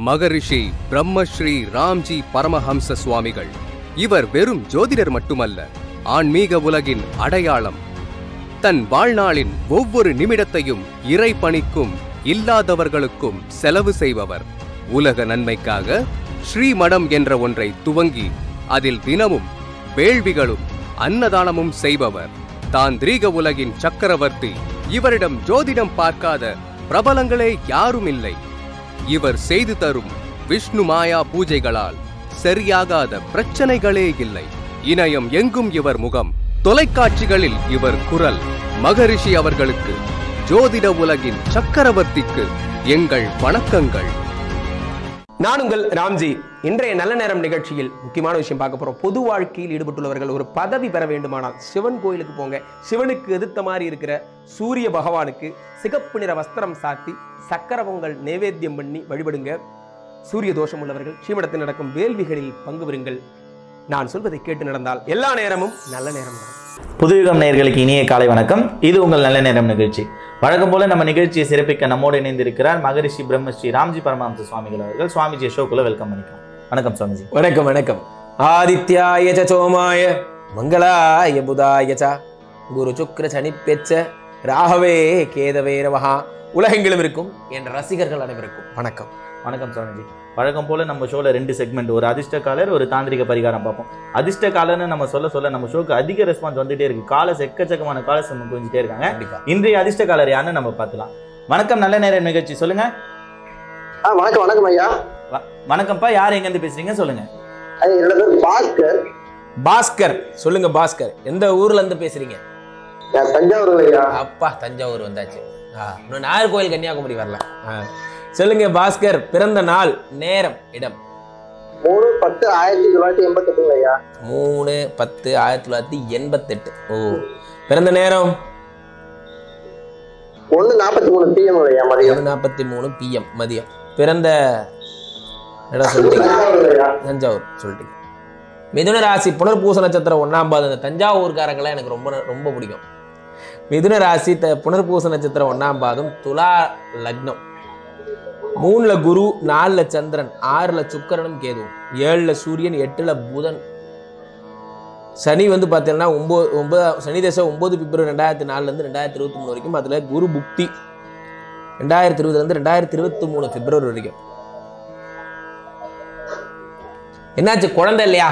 மகரிஷி பிரம்மஸ்ரீ ராம்ஜி பரமஹம்ச சுவாமிகள் இவர் வெறும் ஜோதிடர் மட்டுமல்ல ஆன்மீக உலகின் அடையாளம் தன் வாழ்நாளின் ஒவ்வொரு நிமிடத்தையும் இறை பணிக்கும் இல்லாதவர்களுக்கும் செலவு செய்பவர் உலக நன்மைக்காக ஸ்ரீமடம் என்ற ஒன்றை துவங்கி அதில் தினமும் வேள்விகளும் அன்னதானமும் செய்பவர் தாந்திரீக உலகின் சக்கரவர்த்தி இவரிடம் ஜோதிடம் பார்க்காத பிரபலங்களே யாரும் இல்லை இவர் செய்து தரும் விஷ்ணு மாயா பூஜைகளால் சரியாகாத பிரச்சனைகளே இல்லை இணையம் எங்கும் இவர் முகம் தொலைக்காட்சிகளில் இவர் குரல் மகரிஷி அவர்களுக்கு ஜோதிட உலகின் சக்கரவர்த்திக்கு எங்கள் வணக்கங்கள் நான் உங்கள் ராம்ஜி இன்றைய நல்ல நேரம் நிகழ்ச்சியில் முக்கியமான விஷயம் பார்க்க போறோம் பொது வாழ்க்கையில் ஈடுபட்டுள்ளவர்கள் ஒரு பதவி பெற வேண்டுமானால் சிவன் கோயிலுக்கு போங்க சிவனுக்கு எதிர்த்த மாதிரி இருக்கிற சூரிய பகவானுக்கு சிகப்பு நிற வஸ்திரம் சாத்தி சக்கர பொங்கல் நைவேத்தியம் பண்ணி வழிபடுங்க சூரிய தோஷம் உள்ளவர்கள் ஸ்ரீமடத்தில் நடக்கும் வேள்விகளில் பங்கு பெறுங்கள் நான் சொல்வதை கேட்டு நடந்தால் எல்லா நேரமும் நல்ல நேரம் தான் புதுயுகம் நேயர்களுக்கு இனிய காலை வணக்கம் இது உங்கள் நல்ல நேரம் நிகழ்ச்சி வழக்கம் போல நம்ம நிகழ்ச்சியை சிறப்பிக்க நம்மோடு இணைந்திருக்கிறார் மகரிஷி பிரம்மஸ்ரீ ராம்ஜி பரமஹம்ச சுவாமிகள் அவர்கள் சுவாமிஜி ஷோக்குள்ள வெல்கம் பண்ணிக்கலாம் வணக்கம் சுவாமிஜி வணக்கம் வணக்கம் ஆதித்யாய ச சோமாய மங்களாய புதாய ச குரு சுக்ர சனிப்பெச்ச ராகவே கேதவே நமஹா உலகெங்கிலும் இருக்கும் என் ரசிகர்கள் அனைவருக்கும் வணக்கம் வணக்கம் சுவாமிஜி வழக்கம் போல நம்ம ஷோல ரெண்டு செக்மெண்ட் ஒரு அதிர்ஷ்ட காலர் ஒரு தாந்திரிக பரிகாரம் பார்ப்போம் அதிர்ஷ்ட காலர்னு நம்ம சொல்ல சொல்ல நம்ம ஷோக்கு அதிக ரெஸ்பான்ஸ் வந்துட்டே இருக்கு காலஸ் எக்கச்சக்கமான காலஸ் நம்ம கொஞ்சிட்டே இருக்காங்க கண்டிப்பா இன்றைய அதிர்ஷ்ட காலர் யாருன்னு நம்ம பார்க்கலாம் வணக்கம் நல்ல நேரம் நிகழ்ச்சி சொல்லுங்க ஆ வணக்கம் வணக்கம் ஐயா வணக்கம்ப்பா யார் எங்க இருந்து பேசுறீங்க சொல்லுங்க அது என்னோட பேர் பாஸ்கர் பாஸ்கர் சொல்லுங்க பாஸ்கர் எந்த ஊர்ல இருந்து பேசுறீங்க நான் தஞ்சாவூர் ஐயா அப்பா தஞ்சாவூர் வந்தாச்சு ஆ, இன்னும் நாகர்கோவில் கன்னியாகுமரி வரல ஆ. சொல்லுங்க பாஸ்கர் பிறந்த நாள் நேரம் இடம் மூணு பத்து ஆயிரத்தி தொள்ளாயிரத்தி எண்பத்தி எட்டுங்க ஐயா மூணு பத்து ஆயிரத்தி தொள்ளாயிரத்தி எண்பத்தெட்டு ஓ பிறந்த நேரம் ஒண்ணு நாற்பத்தி மூணு பிஎம் ஐயா மதியம் ஏழு நாற்பத்தி மூணு பிஎம் மதியம் பிறந்த இடம் சொல்லிட்டீங்க தஞ்சாவூர் ஐயா தஞ்சாவூர் சொல்லிட்டீங்க மிதுன ராசி புனர்பூச நட்சத்திரம் ஒன்னாம் பாதம் இந்த தஞ்சாவூர்காரங்களாம் எனக்கு ரொம்ப ரொம்ப பிடிக்கும் மிதுன ராசி த புனர்பூச நட்சத்திரம் ஒன்னாம் பாதம் துலா லக்னம் மூணுல குரு நாலுல சந்திரன் ஆறுல சுக்கிரனும் கேதுவும் ஏழுல சூரியன் எட்டுல புதன் சனி வந்து பார்த்தீங்கன்னா ஒம்பது ஒன்பது சனி தசை ஒம்பது பிப்ரவரி ரெண்டாயிரத்தி நாலுலேருந்து ரெண்டாயிரத்தி இருபத்தி மூணு வரைக்கும் அதில் குரு புக்தி ரெண்டாயிரத்தி இருபதுலேருந்து ரெண்டாயிரத்தி இருபத்தி மூணு பிப்ரவரி வரைக்கும் என்னாச்சு குழந்தை இல்லையா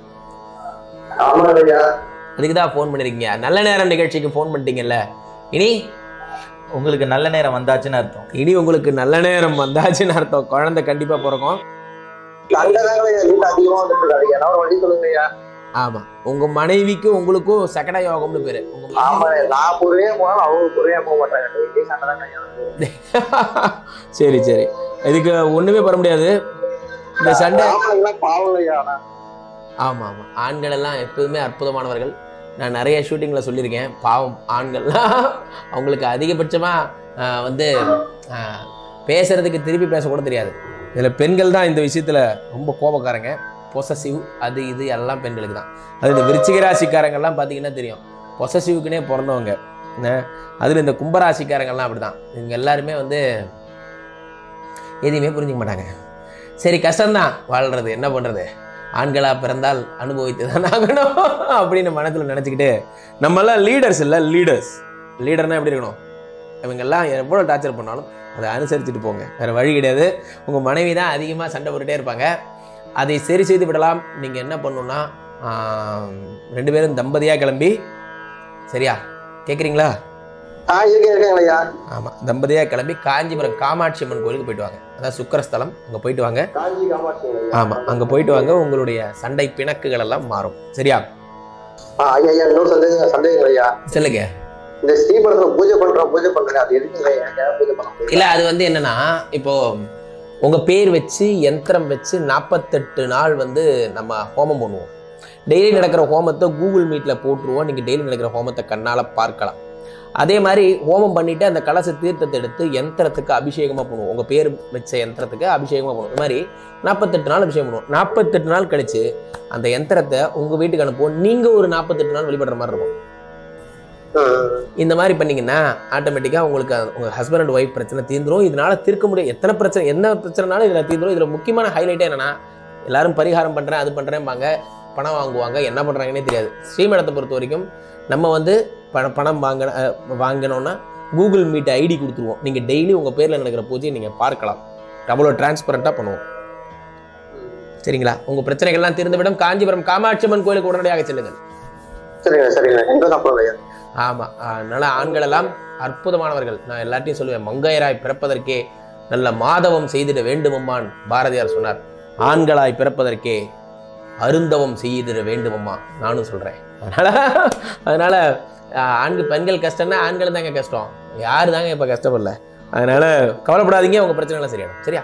ஆமாங்க ஐயா அதுக்கு தான் ஃபோன் பண்ணிருக்கீங்க நல்ல நேரம் நிகழ்ச்சிக்கு ஃபோன் பண்ணிட்டீங்கல்ல இனி உங்களுக்கு நல்ல நேரம் வந்தாச்சுன்னு அர்த்தம் இனி உங்களுக்கு நல்ல நேரம் வந்தாச்சுன்னு அர்த்தம் குழந்தை கண்டிப்பா பிறக்கும் அங்கதாங்க ஐயா வீட்டு அதிகமா வந்துட்டு இருக்காரு ஐயா நான் ஒரு வழி சொல்லுங்க ஐயா ஆமா உங்க மனைவிக்கும் உங்களுக்கும் சகட யோகம்னு பேரு உங்க ஆமா நான் பொறுமையா போனாலும் அவங்க பொறுமையா போக மாட்டாங்க இதே சண்டை தாங்க ஐயா சரி சரி இதுக்கு ஒண்ணுமே பண்ண முடியாது இந்த சண்டை ஆமாங்களா பாவம் ஐயா ஆனா ஆமா ஆமா ஆண்கள் எல்லாம் எப்போதுமே அற்புதமானவர்கள் நான் நிறைய ஷூட்டிங்கில் சொல்லியிருக்கேன் பாவம் ஆண்கள்லாம் அவங்களுக்கு அதிகபட்சமாக வந்து ஆஹ், பேசுறதுக்கு திருப்பி பேசக்கூட தெரியாது இதில் பெண்கள் தான் இந்த விஷயத்தில் ரொம்ப கோபக்காரங்க பொசசிவ் அது இது எல்லாம் பெண்களுக்கு தான் அது இந்த விருச்சிக ராசிக்காரங்கெல்லாம் பார்த்தீங்கன்னா தெரியும் பொசசிவுக்குனே பிறந்தவங்க என்ன அதில் இந்த கும்பராசிக்காரங்கெல்லாம் அப்படி தான் இவங்க எல்லாருமே வந்து எதையுமே புரிஞ்சுக்க மாட்டாங்க சரி கஷ்டம்தான் வாழ்கிறது என்ன பண்ணுறது ஆண்களாக பிறந்தால் அனுபவித்து தான் ஆகணும் அப்படின்னு மனத்தில் நினச்சிக்கிட்டு நம்மெல்லாம் லீடர்ஸ் இல்லை லீடர்ஸ் லீடர்னா எப்படி இருக்கணும் இவங்கெல்லாம் எவ்வளோ டார்ச்சர் பண்ணாலும் அதை அனுசரிச்சுட்டு போங்க வேறு வழி கிடையாது உங்கள் மனைவி தான் அதிகமாக சண்டை போட்டுட்டே இருப்பாங்க அதை சரி செய்து விடலாம் நீங்கள் என்ன பண்ணணும்னா ஆம், ரெண்டு பேரும் தம்பதியாக கிளம்பி சரியா கேட்குறீங்களா ஆ இருக்கேன் இருக்கேங்க ஐயா ஆமாம் தம்பதியாக கிளம்பி காஞ்சிபுரம் காமாட்சி அம்மன் கோயிலுக்கு போயிட்டு வாங்க அதான் சுக்கரஸ்தலம் அங்கே போயிட்டு வாங்க காஞ்சி காமாட்சிங்க ஐயா ஆமாம் அங்கே போயிட்டு வாங்க உங்களுடைய சண்டை பிணக்குகள் எல்லாம் மாறும் சரியா ஆ ஐயா ஐயா இன்னொரு சந்தேகம் சந்தேகம் ஐயா சொல்லுங்க இந்த ஸ்ரீபுரத்துல பூஜை பண்றோம் பூஜை பண்றேன் அது எதுக்குங்க ஐயா ஏன் பூஜை பண்ண முடியும் இல்லை அது வந்து என்னன்னா இப்போ உங்கள் பேர் வச்சு யந்திரம் வச்சு நாற்பத்தெட்டு நாள் வந்து நம்ம ஹோமம் பண்ணுவோம் டெய்லி நடக்கிற ஹோமத்தை கூகுள் மீட்டில் போட்டுருவோம் நீங்கள் டெய்லி நடக்கிற ஹோமத்தை கண்ணால் பார்க்கலாம் அதே மாதிரி ஹோமம் பண்ணிட்டு அந்த கலச தீர்த்தத்தை எடுத்து யந்திரத்துக்கு அபிஷேகமாக பண்ணுவோம் உங்கள் பேர் வச்ச யந்திரத்துக்கு அபிஷேகமாக பண்ணுவோம் இது மாதிரி நாற்பத்தெட்டு நாள் அபிஷேகம் பண்ணுவோம் நாற்பத்தெட்டு நாள் கழிச்சு அந்த யந்திரத்தை உங்கள் வீட்டுக்கு அனுப்புவோம் நீங்கள் ஒரு நாற்பத்தெட்டு நாள் வழிபடுற மாதிரி இருக்கும் ம். இந்த மாதிரி பண்ணீங்கன்னா ஆட்டோமேட்டிக்காக உங்களுக்கு அது- உங்க ஹஸ்பண்ட் அண்ட் ஒய்ஃப் பிரச்சனை தீர்ந்துரும் இதனால தீர்க்க முடியும் எத்தனை பிரச்சனை என்ன பிரச்சனைனாலும் இதில் தீர்ந்துரும் இதில் முக்கியமான ஹைலைட்டே என்னன்னா எல்லாரும் பரிகாரம் பண்ணுறேன் அது பண்ணுறேன்பாங்க பணம் வாங்குவாங்க என்ன பண்ணுறாங்கன்னே தெரியாது ஸ்ரீமடத்தை பொறுத்த வரைக்கும் நம்ம வந்து பணம் பணம் வாங்கின அஹ், வாங்கினோன்னா கூகுள் மீட் ஐடி கொடுத்துருவோம் நீங்கள் டெய்லி உங்கள் பேரில் நடக்கிற பூஜையை நீங்கள் பார்க்கலாம் அவ்வளோ டிரான்ஸ்பரண்ட்டாக பண்ணுவோம் சரிங்களா உங்கள் பிரச்சனைகள்லாம் தீர்ந்துவிடும் காஞ்சிபுரம் காமாட்சி அம்மன் கோயிலுக்கு உடனடியாக செல்லுங்கள் சரிங்க சரிங்க எங்க தான் போகணும் ஐயா ஆமாம் அதனால ஆண்கள் எல்லாம் அற்புதமானவர்கள் நான் எல்லாத்தையும் சொல்லுவேன் மங்கையராய் பிறப்பதற்கே நல்ல மாதவம் செய்திட வேண்டுமம்மான் பாரதியார் சொன்னார் ஆண்களாய் பிறப்பதற்கே அருந்தவம் செய்திட வேண்டுமம்மா நானும் சொல்கிறேன் அதனால அதனால ஆஹ், ஆண்கள் பெண்கள் கஷ்டம்னா ஆண்கள் தாங்க கஷ்டம் யார் தாங்க இப்போ கஷ்டப்படல அதனால கவலைப்படாதீங்க உங்கள் பிரச்சனைலாம் சரியாடும் சரியா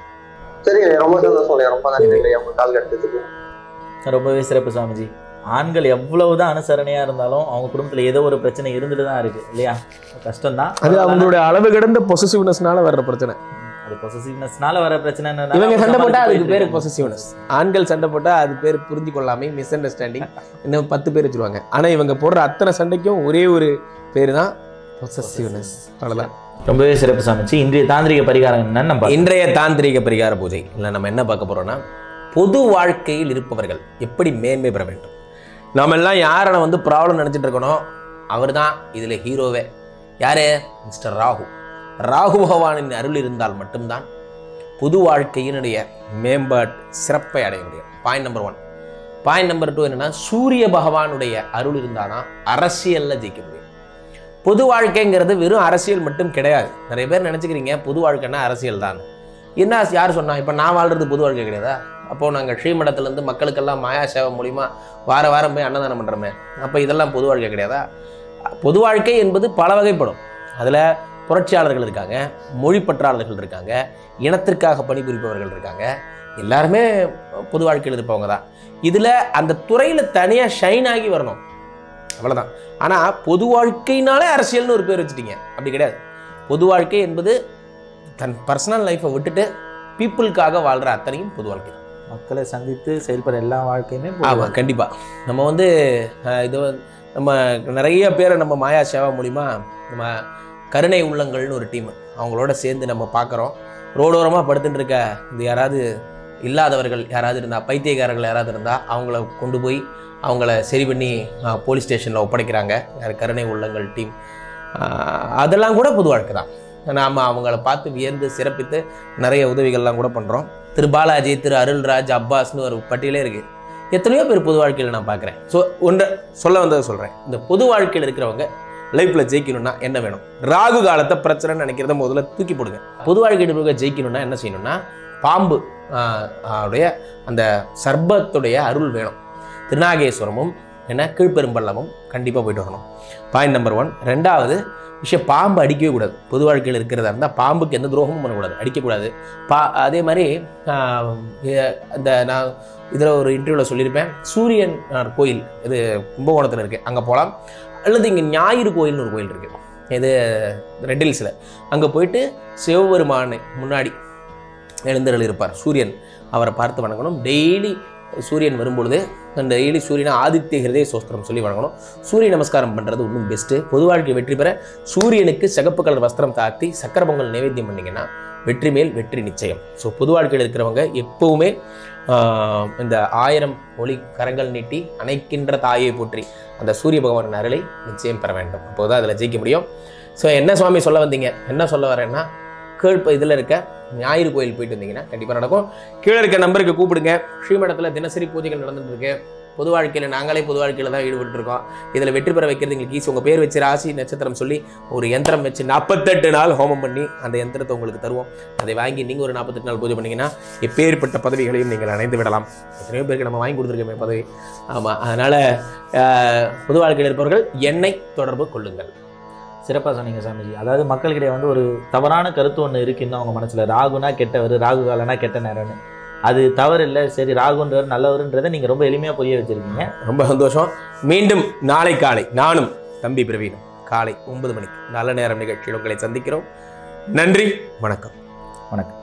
சரிங்க ஐயா, ரொம்ப சந்தோஷம் ஐயா ரொம்ப நன்றி ஐயா உங்க கால் எடுத்ததுக்கு ரொம்பவே சிறப்பு சுவாமிஜி ஆண்கள் எவ்வளவுதான் அனுசரணையா இருந்தாலும் அவங்க குடும்பத்துல ஏதோ ஒரு பிரச்சனை இருந்துட்டு தான் இருக்கு இல்லையா கஷ்டம்தான் அது அவங்களுடைய அளவு கடந்த பொசசிவ்னஸ்னால வர்ற பிரச்சனை அது பொசசிவ்னஸ்னால வர பிரச்சனை இவங்க சண்டை போட்டா அதுக்கு பேரு பொசசிவ்னஸ் ஆண்கள் சண்டை போட்டா அது பேர் புரிஞ்சு கொள்ளாமை மிஸ் அண்டர்ஸ்டாண்டிங் இன்னும் பத்து பேர் வச்சிருவாங்க ஆனா இவங்க போடுற அத்தனை சண்டைக்கும் ஒரே ஒரு பேர் தான் பொசசிவ்னஸ் அவ்வளவுதான் ரொம்பவே சிறப்பு சாமிச்சு இன்றைய தாந்திரிக பரிகாரம் என்னன்னு நம்ம இன்றைய தாந்திரீக பரிகார பூஜை இல்லை நம்ம என்ன பார்க்க போறோம்னா பொது வாழ்க்கையில் இருப்பவர்கள் எப்படி மேன்மை பெற வேண்டும் நாம எல்லாம் யாரை வந்து ப்ராப்ளம் நினைச்சிட்டு இருக்கணும் அவர் தான் இதுல ஹீரோவே யாரு மிஸ்டர் ராகு ராகு பகவானின் அருள் இருந்தால் மட்டும்தான் புது வாழ்க்கையினுடைய மேம்பாட் சிறப்பை அடைய முடியும் point number one point number two என்னன்னா சூரிய பகவானுடைய அருள் இருந்தாதான் அரசியல்ல ஜெயிக்க முடியும் பொது வாழ்க்கைங்கிறது வெறும் அரசியல் மட்டும் கிடையாது நிறைய பேர் நினச்சிக்கிறீங்க பொது வாழ்க்கைன்னா அரசியல் தான் என்ன யார் சொன்னா இப்போ நான் வாழ்றது பொது வாழ்க்கை கிடையாதா அப்போது நாங்கள் ஸ்ரீமடத்துலேருந்து மக்களுக்கெல்லாம் மாயா சேவை மூலிமா வார வாரம் போய் அன்னதானம் பண்ணுறோமே அப்போ இதெல்லாம் பொது வாழ்க்கை கிடையாதா பொது வாழ்க்கை என்பது பல வகைப்படும் அதில் புரட்சியாளர்கள் இருக்காங்க மொழிப்பற்றாளர்கள் இருக்காங்க இனத்திற்காக பணிபுரிப்பவர்கள் இருக்காங்க எல்லாருமே பொது வாழ்க்கையில் இருப்பவங்க தான் இதில் அந்த துறையில் தனியாக ஷைன் ஆகி வரணும் அவ்வளோதான் ஆனால் பொது வாழ்க்கையினாலே அரசியல்னு ஒரு பேர் வச்சுட்டீங்க அப்படி கிடையாது பொது வாழ்க்கை என்பது தன் பர்சனல் லைஃப்பை விட்டுட்டு பீப்புளுக்காக வாழ்கிற அத்தனையும் பொது வாழ்க்கை தான் மக்களை சந்தித்து செயல்படுற எல்லா வாழ்க்கையுமே ஆமாம் கண்டிப்பாக நம்ம வந்து அஹ், இது வந்து நம்ம நிறைய பேரை நம்ம மாயா சேவா மூலிமா நம்ம கருணை உள்ளங்கள்னு ஒரு டீம் அவங்களோட சேர்ந்து நம்ம பார்க்குறோம் ரோடோரமாக படுத்துட்டு இருக்க இது யாராவது இல்லாதவர்கள் யாராவது இருந்தால் பைத்தியக்காரர்கள் யாராவது இருந்தால் அவங்கள கொண்டு போய் அவங்கள சரி பண்ணி போலீஸ் ஸ்டேஷனில் ஒப்படைக்கிறாங்க யார் கருணை உள்ளங்கள் டீம் அதெல்லாம் கூட பொது வாழ்க்கை தான் நாம் அவங்கள பார்த்து வியந்து சிறப்பித்து நிறைய உதவிகள்லாம் கூட பண்ணுறோம் திரு பாலாஜி திரு அருள்ராஜ் அப்பாஸ்னு ஒரு பட்டியலே இருக்குது எத்தனையோ பேர் பொது வாழ்க்கையில் நான் பார்க்குறேன் ஸோ ஒன்றை சொல்ல வந்ததை சொல்கிறேன் இந்த பொது வாழ்க்கையில் இருக்கிறவங்க லைஃப்பில் ஜெயிக்கணும்னா என்ன வேணும் ராகு காலத்தை பிரச்சனைன்னு நினைக்கிறத முதல்ல தூக்கி போடுங்க பொது வாழ்க்கையில் இருக்கிறவங்க ஜெயிக்கணும்னா என்ன செய்யணும்னா பாம்பு ஆஹ், ஆடைய அந்த சர்பத்துடைய அருள் வேணும் திருநாகேஸ்வரமும் என்ன கீழ்பெரும்பள்ளமும் கண்டிப்பாக போயிட்டு வரணும் பாயிண்ட் நம்பர் ஒன் ரெண்டாவது விஷயம் பாம்பு அடிக்கவே கூடாது பொது வாழ்க்கையில் இருக்கிறதா இருந்தால் பாம்புக்கு எந்த துரோகமும் பண்ணக்கூடாது அடிக்கக்கூடாது பா அதே மாதிரி ஆஹ், எ- இந்த நான் இதில் ஒரு இன்டர்வியூவில் சொல்லியிருப்பேன் சூரியன் ஆஹ், கோயில் இது கும்பகோணத்தில் இருக்குது அங்கே போகலாம் அல்லது இங்கே ஞாயிறு கோயில்னு ஒரு கோயில் இருக்குது இது ரெட் ஹில்ஸில் அங்கே போயிட்டு சிவபெருமானை முன்னாடி எழுந்தருள் இருப்பார் சூரியன் அவரை பார்த்து வணங்கணும் டெய்லி சூரியன் வரும்பொழுது அந்த டெய்லி சூரியனை ஆதித்ய ஹிருதய சோஸ்திரம் சொல்லி வணங்கணும் சூரிய நமஸ்காரம் பண்ணுறது இன்னும் பெஸ்ட்டு பொது வாழ்க்கை வெற்றி பெற சூரியனுக்கு சிகப்பு கலர் வஸ்திரம் தாத்தி சக்கர பொங்கல் நைவேத்தியம் பண்ணிங்கன்னா வெற்றி மேல் வெற்றி நிச்சயம் ஸோ பொது வாழ்க்கையில் இருக்கிறவங்க எப்பவுமே ஆஹ், இந்த ஆயிரம் ஒளி கரங்கள் நீட்டி அணைக்கின்ற தாயை போற்றி அந்த சூரிய பகவானின் அருளை நிச்சயம் பெற வேண்டும் அப்போதான் அதில் ஜெயிக்க முடியும் ஸோ என்ன சுவாமி சொல்ல வந்தீங்க என்ன சொல்ல வரேன்னா கீழ் இதில் இருக்க ஞாயிறு கோயில் போயிட்டு வந்தீங்கன்னா கண்டிப்பாக நடக்கும் கீழே இருக்க நம்பருக்கு கூப்பிடுங்க ஸ்ரீமடத்தில் தினசரி பூஜைகள் நடந்துட்டு இருக்கு பொது வாழ்க்கையில் நாங்களே பொது வாழ்க்கையில் தான் ஈடுபட்டு இருக்கோம் இதில் வெற்றி பெற வைக்கிறது எங்களுக்கு ஈஸி உங்கள் பேர் வச்சு ராசி நட்சத்திரம் சொல்லி ஒரு யந்திரம் வச்சு நாற்பத்தெட்டு நாள் ஹோமம் பண்ணி அந்த யந்திரத்தை உங்களுக்கு தருவோம் அதை வாங்கி நீங்கள் ஒரு நாற்பத்தெட்டு நாள் பூஜை பண்ணீங்கன்னா எப்பேற்பட்ட பதவிகளையும் நீங்கள் அணைந்து விடலாம் எத்தனையோ பேருக்கு நம்ம வாங்கி கொடுத்துருக்கோமே பதவி ஆமாம் அதனால் பொது வாழ்க்கையில் இருப்பவர்கள் என்னை தொடர்பு கொள்ளுங்கள் சிறப்பாக சொன்னீங்க சாமிஜி அதாவது மக்கள்கிட்ட வந்து ஒரு தவறான கருத்து ஒன்று இருக்கு இன்னும் அவங்க மனசுல ராகுனா கெட்டவர் ராகு காலனா கெட்ட நேரம்னு அது தவறு இல்லை சரி ராகுன்றவர் நல்லவருன்றதை நீங்க ரொம்ப எளிமையா புரிய வச்சிருக்கீங்க ரொம்ப சந்தோஷம் மீண்டும் நாளை காலை நானும் தம்பி பிரவீனும் காலை ஒன்பது மணிக்கு நல்ல நேரம் நிகழ்ச்சியில் உங்களை சந்திக்கிறோம் நன்றி வணக்கம் வணக்கம்